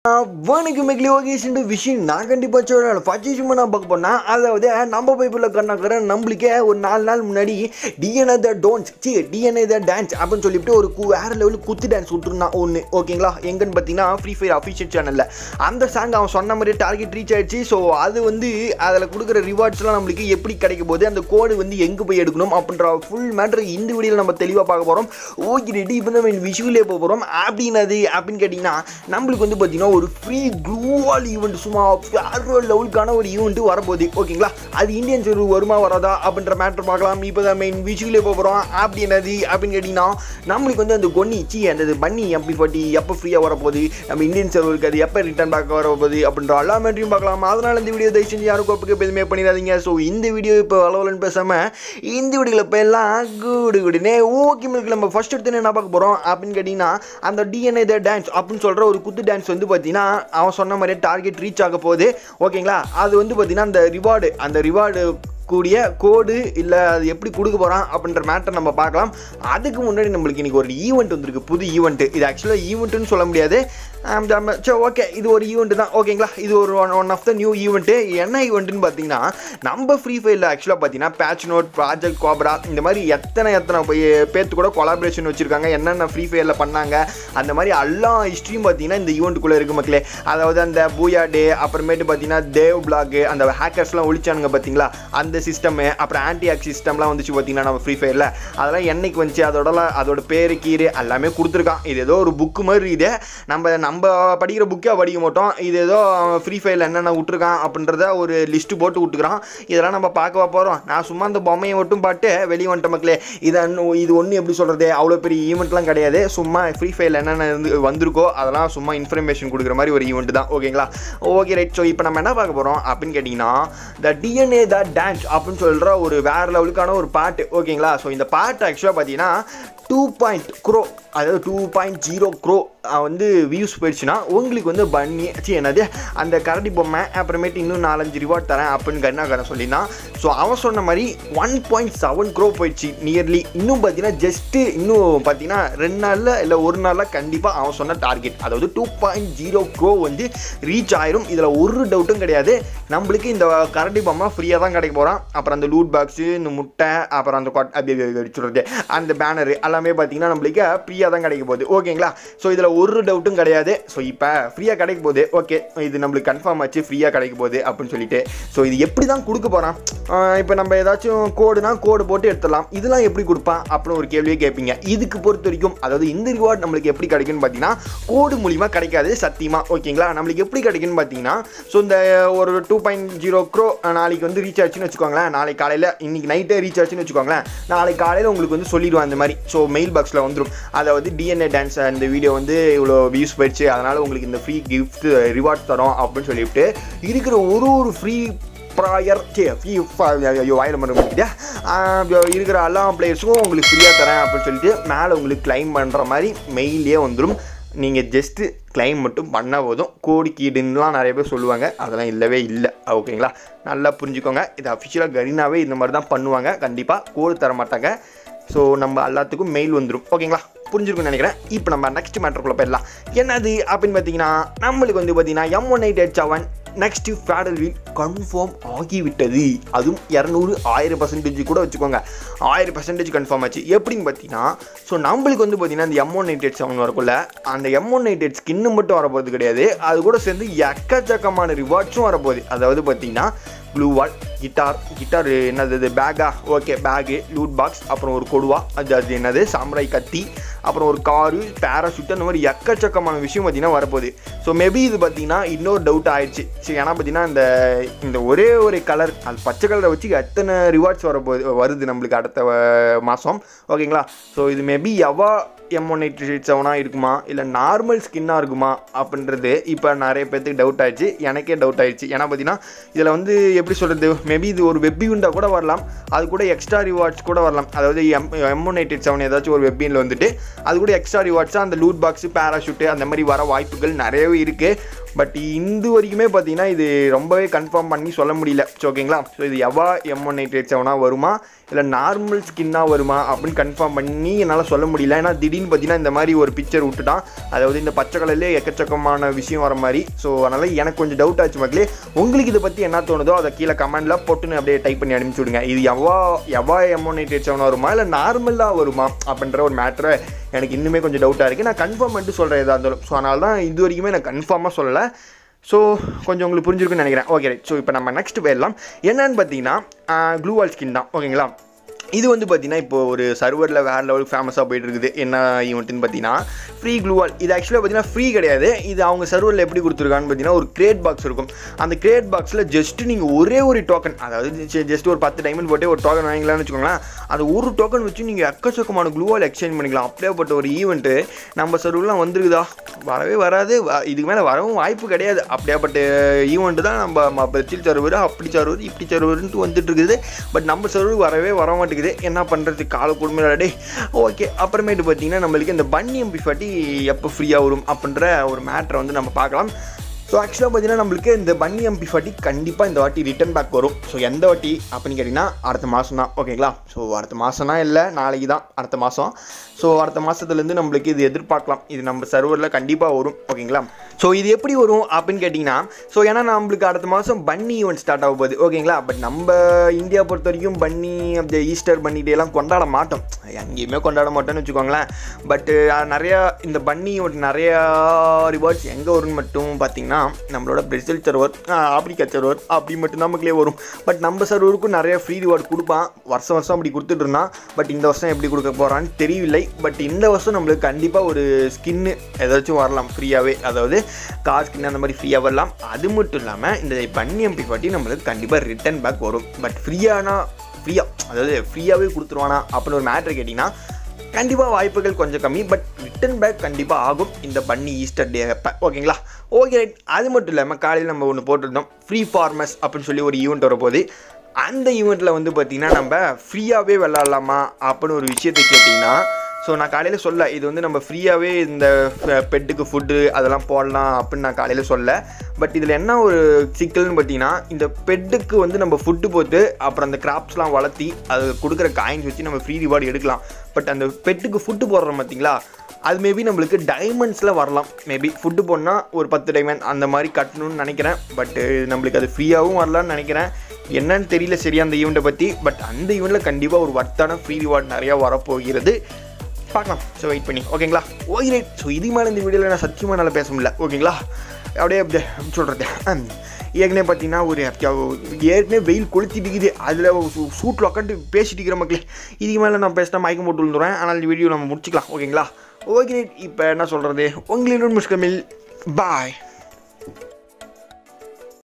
வணக்கம் மெக்லி ஓகேஷன் விஷயம் நான் கண்டிப்பாக சொல்கிறேன் ஃபர்ஸ்ட் சும்மா நான் பார்க்க போனால் அதாவது நம்ம பைப்பில் கண்ணாக்கிற நம்மளுக்கே ஒரு நாலு நாள் முன்னாடி DNA the dons C DNA the dance அப்படின்னு சொல்லிட்டு ஒரு கு வேறு லெவலுக்கு குத்து டான்ஸ் விட்டுருந்தான் ஒன்று ஓகேங்களா எங்கன்னு பார்த்தீங்கன்னா ஃப்ரீ ஃபயர் அஃபிஷியல் சேனலில் அந்த சாங் அவன் சொன்ன மாதிரி டார்கெட் ரீச் ஆயிடுச்சு ஸோ அது வந்து அதில் கொடுக்குற ரிவார்ட்ஸ்லாம் நம்மளுக்கு எப்படி கிடைக்க போகுது அந்த கோடு வந்து எங்கே போய் எடுக்கணும் அப்படின்ற ஃபுல் மேட்ரு இந்த வீடியோவில் நம்ம தெளிவாக பார்க்க போகிறோம் ஓகே ரெடி இப்போ நம்ம விஷுவலே போக போகிறோம் அப்படின்னது அப்படின்னு கேட்டிங்கன்னா நம்மளுக்கு வந்து பார்த்தீங்கன்னா ஒரு ஃப்ரீ க்ளூவால் ஈவெண்ட் சும்மா வேறு லெவலுக்கான ஒரு ஈவெண்ட் வரப்போகுது ஓகேங்களா அது இந்தியன் சர்வர் வருமா வராதா அப்படின்ற மேட்ரு பார்க்கலாம் இப்போ தான் மெயின் விஷுவலே போக போகிறோம் அப்படி என்னது அப்படின்னு கேட்டிங்கன்னா நம்மளுக்கு வந்து அந்த கொன்னி சி அந்த பண்ணி எம்பி ஃபார்ட்டி எப்போ ஃப்ரீயாக வரப்போகுது நம்ம இந்தியன் சர்வருக்கு அது எப்போ ரிட்டர்ன் பேக் வரப்போகுது அப்படின்ற எல்லா மேட்ரையும் பார்க்கலாம் அதனால் இந்த வீடியோ தயவு செஞ்சு யாரும் கோப்புக்கு எதுவுமே பண்ணிடாதீங்க ஸோ இந்த வீடியோ இப்போ அளவுலன்னு பேசாமல் இந்த வீடியோவில் போயெல்லாம் குடு குடுனே ஓகே மில்க் நம்ம ஃபர்ஸ்ட் எடுத்து என்ன பார்க்க போகிறோம் அப்படின்னு கேட்டிங்கன்னா அந்த டிஎன்ஏ த டான்ஸ் அப்படின்னு சொல்கிற ஒரு குத்து டான்ஸ் வந்து பார்த்தீங்கன்னா அவன் சொன்ன மாதிரியே டார்கெட் ரீச் ஆக போகுது ஓகேங்களா அது வந்து பார்த்தீங்கன்னா அந்த ரிவார்டு அந்த ரிவார்டு கூடிய கோடு இல்லை அது எப்படி கொடுக்க போகிறான் அப்படின்ற மேட்டர் நம்ம பார்க்கலாம் அதுக்கு முன்னாடி நம்மளுக்கு இன்றைக்கி ஒரு ஈவெண்ட் வந்திருக்கு புது ஈவெண்ட்டு இது ஆக்சுவலாக ஈவெண்ட்டுன்னு சொல்ல முடியாது ஆம், நம்ம- சரி ஓகே இது ஒரு ஈவெண்ட் தான் ஓகேங்களா இது ஒரு one one of the new event என்ன ஈவெண்ட்டுன்னு பார்த்தீங்கன்னா நம்ம ஃப்ரீ ஃபயரில் ஆக்சுவலாக பார்த்தீங்கன்னா பேட்ச் நோட் ப்ராஜெக்ட் கோப்ரா இந்த மாதிரி எத்தனை எத்தனை போய் பேர்த்து கூட கொலாபரேஷன் வச்சுருக்காங்க என்னென்ன ஃப்ரீ ஃபயரில் பண்ணாங்க அந்த மாதிரி எல்லா ஹிஸ்ட்ரியும் பார்த்தீங்கன்னா இந்த ஈவெண்ட்டுக்குள்ளே இருக்குது மக்களே அதாவது அந்த பூயா டே அப்புறமேட்டு பார்த்தீங்கன்னா தேவ் பிளாக் அந்த ஹேக்கர்ஸ்லாம் ஒழிச்சானுங்க பார்த்தீங்களா அந்த சிஸ்டமு அப்புறம் ஆன்டி ஆக் சிஸ்டம்லாம் வந்துச்சு பார்த்தீங்கன்னா நம்ம ஃப்ரீ ஃபயரில் அதெல்லாம் என்னைக்கு வந்துச்சு அதோட அதோட பேரு கீரு எல்லாமே கொடுத்துருக்கான் இது ஏதோ ஒரு புக்கு மாதிரி இது நம்ம நம்ம படிக்கிற புக்கே படிக்க மாட்டோம் இது ஏதோ ஃப்ரீ ஃபயரில் என்னென்ன விட்டுருக்கான் அப்படின்றத ஒரு லிஸ்ட்டு போட்டு விட்டுக்கிறான் இதெல்லாம் நம்ம பார்க்கவா போகிறோம் நான் சும்மா அந்த பொம்மையை மட்டும் பாட்டு வெளியே வந்துட்ட மக்களே இதை இது ஒன்று எப்படி சொல்கிறது அவ்வளோ பெரிய ஈவெண்ட்லாம் கிடையாது சும்மா ஃப்ரீ ஃபயரில் என்னென்ன இருந்து வந்திருக்கோ அதெல்லாம் சும்மா இன்ஃபர்மேஷன் கொடுக்குற மாதிரி ஒரு ஈவெண்ட் தான் ஓகேங்களா ஓகே ரைட் ஸோ இப்போ நம்ம என்ன பார்க்க போகிறோம் அப்படின்னு கேட்டிங்கன்னா த டிஎன்ஏ த டான்ஸ் அப்படின்னு சொல்கிற ஒரு வேறு லெவலுக்கான ஒரு பாட்டு ஓகேங்களா ஸோ இந்த பாட்டு ஆக்சுவலாக பார்த்தீங்கன்னா டூ பாயிண்ட் க்ரோ அதாவது டூ பாயிண்ட் ஜீரோ க்ரோ வந்து வியூஸ் போயிடுச்சுன்னா உங்களுக்கு வந்து பண்ணி சி என்னது அந்த கரடி பொம்மை அப்புறமேட்டு இன்னும் நாலஞ்சு ரிவார்ட் தரேன் அப்படின்னு கண்ணாக்காரன் சொல்லியிருந்தான் ஸோ அவன் சொன்ன மாதிரி ஒன் பாயிண்ட் செவன் க்ரோ போயிடுச்சு நியர்லி இன்னும் பார்த்தீங்கன்னா ஜஸ்ட்டு இன்னும் பார்த்தீங்கன்னா ரெண்டு நாளில் இல்லை ஒரு நாளில் கண்டிப்பாக அவன் சொன்ன டார்கெட் அதாவது டூ பாயிண்ட் ஜீரோ க்ரோ வந்து ரீச் ஆயிரும் இதில் ஒரு டவுட்டும் கிடையாது நம்மளுக்கு இந்த கரடி பொம்மை ஃப்ரீயாக தான் கிடைக்க போகிறான் அப்புறம் அந்த லூட் பாக்ஸு இந்த முட்டை அப்புறம் அந்த கொட் அப்படி அடிச்சுடுறது அந்த பேனரு எல்லாமே பார்த்தீங்கன்னா நம்மளுக்கு ஃப்ரீயாக தான் கிடைக்க போகுது ஓகேங்களா ஸோ இதில் ஒரு டவுட்டும் கிடையாது ஸோ இப்போ ஃப்ரீயாக கிடைக்க போகுது ஓகே இது நம்மளுக்கு கன்ஃபார்ம் ஆச்சு ஃப்ரீயாக கிடைக்க போகுது அப்படின்னு சொல்லிட்டு ஸோ இது எப்படி தான் கொடுக்க போகிறான் இப்போ நம்ம ஏதாச்சும் கோடுனா கோடு போட்டு எடுத்துடலாம் இதெல்லாம் எப்படி கொடுப்பான் அப்படின்னு ஒரு கேள்வியே கேட்பீங்க இதுக்கு பொறுத்த வரைக்கும் அதாவது இந்த ரிவார்ட் நம்மளுக்கு எப்படி கிடைக்கும்னு பார்த்தீங்கன்னா கோடு மூலிமா கிடைக்காது சத்தியமாக ஓகேங்களா நம்மளுக்கு எப்படி கிடைக்குன்னு பார்த்தீங்கன்னா ஸோ இந்த ஒரு டூ பாயிண்ட் ஜீரோ க்ரோ நாளைக்கு வந்து ரீச் ஆச்சுன்னு வச்சுக்கோங்களேன் நாளைக்கு காலையில் இன்னைக்கு நைட்டே ரீச் ஆச்சுன்னு வச்சுக்கோங்களேன் நாளைக்கு காலையில் உங்களுக்கு வந்து சொல்லிடுவான் அந்த மாதிரி ஸோ மெயில் பாக்ஸில் வந்துடும் அதாவது டிஎன்ஏ டான்ஸ் அந்த வீடியோ வந்து இவ்வளோ வியூஸ் போயிடுச்சு அதனால் உங்களுக்கு இந்த ஃப்ரீ கிஃப்ட் ரிவார்ட் தரோம் அப்படின்னு சொல்லிவிட்டு இருக்கிற ஒரு ஒரு ஃப்ரீ ப்ராயர் ஃப்ரீ ஐயோ வாயில் மரம் முடிக்கிட்டா இருக்கிற எல்லா பிளேயர்ஸுக்கும் உங்களுக்கு ஃப்ரீயாக தரேன் அப்படின்னு சொல்லிட்டு மேலே உங்களுக்கு கிளைம் பண்ணுற மாதிரி மெயிலே வந்துடும் நீங்கள் ஜஸ்ட்டு கிளைம் மட்டும் பண்ணால் போதும் கோடி கீடுன்னுலாம் நிறைய பேர் சொல்லுவாங்க அதெல்லாம் இல்லவே இல்லை ஓகேங்களா நல்லா புரிஞ்சுக்கோங்க இது அஃபிஷியலாக கரீனாவே இந்த மாதிரி தான் பண்ணுவாங்க கண்டிப்பாக கோடு தர மாட்டாங்க ஸோ நம்ம எல்லாத்துக்கும் மெயில் வந்துடும் ஓகேங்களா புரிஞ்சிருக்கும்னு நினைக்கிறேன் இப்போ நம்ம நெக்ஸ்ட் மேட்டருக்குள்ளே போயிடலாம் என்னது அப்படின்னு பார்த்தீங்கன்னா நம்மளுக்கு வந்து பார்த்தீங்கன்னா M one eight eight seven next fatal wheel confirm ஆகிவிட்டது அதுவும் இரநூறு ஆயிரம் பர்சன்டேஜ் கூட வச்சுக்கோங்க ஆயிரம் பர்சன்டேஜ் கன்ஃபார்ம் ஆச்சு எப்படின்னு பார்த்தீங்கன்னா ஸோ நம்மளுக்கு வந்து பார்த்தீங்கன்னா இந்த M one eight eight seven வரக்குள்ள அந்த எம் ஒன் எயிட் எயிட் ஸ்கின்னு மட்டும் வரப்போகிறது கிடையாது அது கூட சேர்ந்து எக்கச்சக்கமான ரிவார்ட்ஸும் வரப்போகுது அதாவது பார்த்தீங்கன்னா ப்ளூ வால் கிட்டார் கிட்டார் என்னது இது பேக்கா ஓகே பேகு லூட் பாக்ஸ் அப்புறம் ஒரு கொடுவா அது அது என்னது சாம்ராய் கத்தி அப்புறம் ஒரு காரு பேராஷூட் அந்த மாதிரி எக்கச்சக்கமான விஷயம் பார்த்தீங்கன்னா வரப்போகுது ஸோ மேபி இது பார்த்தீங்கன்னா இன்னொரு டவுட் ஆயிடுச்சு சரி ஏன்னா பார்த்தீங்கன்னா இந்த இந்த ஒரே ஒரு கலர் அது பச்சை கலரை வச்சு எத்தனை ரிவார்ட்ஸ் வரப்போகுது வருது நம்மளுக்கு அடுத்த அஹ், மாதம் ஓகேங்களா ஸோ இது maybe evo M one eight eight செவனாக இருக்குமா இல்லை நார்மல் ஸ்கின்னாக இருக்குமா அப்படின்றது இப்போ நிறைய பேர்த்துக்கு டவுட் ஆயிடுச்சு எனக்கே டவுட் ஆயிடுச்சு ஏன்னா பார்த்தீங்கன்னா இதில் வந்து எப்படி சொல்கிறது மேபி இது ஒரு வெப் யூண்டாக கூட வரலாம் அது கூட எக்ஸ்ட்ரா ரிவார்ட்ஸ் கூட வரலாம் அதாவது M M one eight eight seven ஏதாச்சும் ஒரு வெப்பியில் வந்துட்டு அது கூட எக்ஸ்ட்ரா ரிவார்ட்ஸாக அந்த லூட் பாக்ஸு பேராஷூட்டு அந்த மாதிரி வர வாய்ப்புகள் நிறையவே இருக்குது பட் இந்த வரைக்குமே பார்த்தீங்கன்னா இது ரொம்பவே கன்ஃபார்ம் பண்ணி சொல்ல முடியல ஸோ ஓகேங்களா ஸோ இது evo M one eight eight செவனாக வருமா இல்லை நார்மல் ஸ்கின்னாக வருமா அப்படின்னு கன்ஃபார்ம் பண்ணி என்னால் சொல்ல முடியல ஏன்னா திடீர்னு பார்த்தீங்கன்னா இந்த மாதிரி ஒரு பிக்சர் விட்டுட்டான் அதாவது இந்த பச்சை கலர்லேயே எக்கச்சக்கமான விஷயம் வர மாதிரி ஸோ அதனால் எனக்கு கொஞ்சம் டவுட் ஆச்சு மக்களே உங்களுக்கு இதை பற்றி என்ன தோணுதோ அதை கீழே கமெண்டில் போட்டுன்னு அப்படியே டைப் பண்ணி அனுப்பிச்சு விடுங்க இது எவ்வா எவ்வா எமோனேட் வருமா இல்லை நார்மலாக வருமா அப்படின்ற ஒரு மேட்ரை எனக்கு இன்னுமே கொஞ்சம் டவுட்டாக இருக்குது நான் கன்ஃபார்ம் பண்ணிட்டு சொல்கிறேன் எதாக இருந்தாலும் ஸோ அதனால தான் இது வரைக்குமே நான் கன்ஃபார்மாக சொல்லலை ஸோ கொஞ்சம் உங்களுக்கு புரிஞ்சிருக்குன்னு நினைக்கிறேன் ஓகே ரைட் ஸோ இப்போ நம்ம நெக்ஸ்ட் போயிடலாம் என்னன்னு பார்த்தீங்கன்னா க்ளூவால் ஸ்கின் தான் ஓகேங்களா இது வந்து பார்த்தீங்கன்னா இப்போ ஒரு சர்வரில் வேறு லெவலுக்கு ஃபேமஸாக போயிட்டு இருக்குது என்ன ஈவெண்ட்டுன்னு பார்த்தீங்கன்னா ஃப்ரீ க்ளூவால் இது ஆக்சுவலாக பார்த்தீங்கன்னா ஃப்ரீ கிடையாது இது அவங்க சர்வரில் எப்படி கொடுத்துருக்கான்னு பார்த்தீங்கன்னா ஒரு கிரேட் பாக்ஸ் இருக்கும் அந்த கிரேட் பாக்ஸில் ஜஸ்ட் நீங்கள் ஒரே ஒரு டோக்கன் அதாவது ஜஸ்ட் ஒரு பத்து டைமண்ட் போட்டு ஒரு டோக்கன் வாங்கிக்கலாம்னு வச்சுக்கோங்களேன் அந்த ஒரு டோக்கன் வச்சு நீங்கள் எக்கச்சக்கமான க்ளூவால் எக்ஸ்சேஞ்ச் பண்ணிக்கலாம் அப்படியேப்பட்ட ஒரு ஈவெண்ட்டு நம்ம சர்வர்லாம் வந்துருக்குதா வரவே வராது வ- இதுக்கு மேலே வரவும் வாய்ப்பு கிடையாது அப்படியாப்பட்ட ஈவெண்ட்டு தான் நம்ம பெர்ச்சில் சர்வர் அப்படி சர்வர் இப்படி சர்வர்ன்ட்டு வந்துட்டு இருக்குது பட் நம்ம சர்வர் வரவே வர மாட்டேங்குது என்ன பண்ணுறது கால குடும்படே ஓகே அப்புறமேட்டு பார்த்தீங்கன்னா நம்மளுக்கு இந்த பன்னி எம்பி ஃபாட்டி எப்போ ஃப்ரீயாக வரும் அப்படின்ற ஒரு மேட்ரை வந்து நம்ம பார்க்கலாம் ஸோ ஆக்சுவலாக பார்த்தீங்கன்னா நம்மளுக்கு இந்த பன்னி எம்பி ஃபாட்டி கண்டிப்பாக இந்த வாட்டி ரிட்டர்ன் பேக் வரும் ஸோ எந்த வாட்டி அப்படின்னு கேட்டிங்கன்னா அடுத்த மாதம் தான் ஓகேங்களா ஸோ அடுத்த மாதம்னா இல்லை நாளைக்கு தான் அடுத்த மாதம் ஸோ அடுத்த மாதத்துலேருந்து நம்மளுக்கு இது எதிர்பார்க்கலாம் இது நம்ம சர்வரில் கண்டிப்பாக வரும் ஓகேங்களா ஸோ இது எப்படி வரும் அப்படின்னு கேட்டிங்கன்னா ஸோ ஏன்னா நம்மளுக்கு அடுத்த மாதம் பன்னி ஈவெண்ட் ஸ்டார்ட் ஆக போகுது ஓகேங்களா பட் நம்ம இந்தியா பொறுத்த வரைக்கும் பன்னி அந்த ஈஸ்டர் பன்னி டே எல்லாம் கொண்டாட மாட்டோம் எங்கேயுமே கொண்டாட மாட்டோம்னு வச்சுக்கோங்களேன் பட்டு நிறையா இந்த பன்னி ஈவெண்ட் நிறையா ரிவார்ட்ஸ் எங்கே வரும்னு மட்டும் பார்த்தீங்கன்னா நம்மளோட பிரேசில் சர்வர் ஆப்பிரிக்கா சர்வர் அப்படி மட்டும் நமக்குள்ளே வரும் பட் நம்ம சர்வருக்கும் நிறைய ஃப்ரீ ரிவார்டு கொடுப்பான் வருஷம் வருஷம் அப்படி கொடுத்துட்டு இருந்தான் பட் இந்த வருஷம் எப்படி கொடுக்க போகிறான்னு தெரியவில்லை பட் இந்த வருஷம் நம்மளுக்கு கண்டிப்பாக ஒரு ஸ்கின்னு ஏதாச்சும் வரலாம் ஃப்ரீயாகவே அதாவது கார் ஸ்கின் அந்த மாதிரி ஃப்ரீயாக வரலாம் அது மட்டும் இல்லாமல் இந்த பன்னி எம்பி பாட்டி நம்மளுக்கு கண்டிப்பாக ரிட்டர்ன் பேக் வரும் பட் ஃப்ரீயானா ஃப்ரீயாக அதாவது ஃப்ரீயாகவே கொடுத்துருவானா அப்படின்னு ஒரு மேட்ரு கேட்டிங்கன்னா கண்டிப்பாக வாய்ப்புகள் கொஞ்சம் கம்மி பட் ரிட்டன் பேக் கண்டிப்பாக ஆகும் இந்த பன்னி ஈஸ்டர் டே அப்போ ஓகேங்களா ஓகே ரைட் அது மட்டும் இல்லாமல் காலையில் நம்ம ஒன்று போட்டிருந்தோம் ஃப்ரீ ஃபார்மஸ் அப்படின்னு சொல்லி ஒரு ஈவெண்ட் வரப்போகுது அந்த ஈவெண்ட்டில் வந்து பார்த்திங்கன்னா நம்ம ஃப்ரீயாகவே விளாட்லாமா அப்படின்னு ஒரு விஷயத்தை கேட்டிங்கன்னா ஸோ நான் காலையில் சொல்ல இது வந்து நம்ம ஃப்ரீயாகவே இந்த பெட்டுக்கு ஃபுட்டு அதெல்லாம் போடலாம் அப்படின்னு நான் காலையில் சொல்ல பட் இதில் என்ன ஒரு சிக்கல்னு பார்த்தீங்கன்னா இந்த பெட்டுக்கு வந்து நம்ம ஃபுட்டு போட்டு அப்புறம் அந்த கிராப்ஸ்லாம் வளர்த்தி அது கொடுக்குற காயின்ஸ் வச்சு நம்ம ஃப்ரீ ரிவார்டு எடுக்கலாம் பட் அந்த பெட்டுக்கு ஃபுட்டு போடுறோம் பார்த்தீங்களா அது மேபி நம்மளுக்கு டைமண்ட்ஸில் வரலாம் மேபி ஃபுட்டு போடனால் ஒரு பத்து டைமண்ட் அந்த மாதிரி கட்டணும்னு நினைக்கிறேன் பட்டு நம்மளுக்கு அது ஃப்ரீயாகவும் வரலாம்னு நினைக்கிறேன் என்னன்னு தெரியல சரியா அந்த ஈவெண்ட்டை பற்றி பட் அந்த ஈவெண்ட்டில் கண்டிப்பாக ஒரு வர்த்தான ஃப்ரீ ரிவார்டு நிறையா வரப்போகிறது பார்க்கலாம் ஸோ வெயிட் பண்ணி ஓகேங்களா ஓகே ரைட் ஸோ இது மேலே இந்த வீடியோவில் நான் சத்தியமாக நல்லா பேச முடியல ஓகேங்களா அப்படியே அப்படியே சொல்கிறது ஏற்கனவே பார்த்தீங்கன்னா ஒரு ஏற்கனவே வெயில் கொளுத்திட்டு இருக்குது அதில் சூட்டில் உட்காந்து பேசிட்டு இருக்கிற மக்களே இதுக்கு மேலே நான் பேசினா மயக்கம் போட்டு விழுந்துருவேன் ஆனால் இந்த வீடியோ நம்ம முடிச்சுக்கலாம் ஓகேங்களா ஓகே ரைட் இப்போ என்ன சொல்கிறது உங்களிடம் முஸ்கமில் பாய்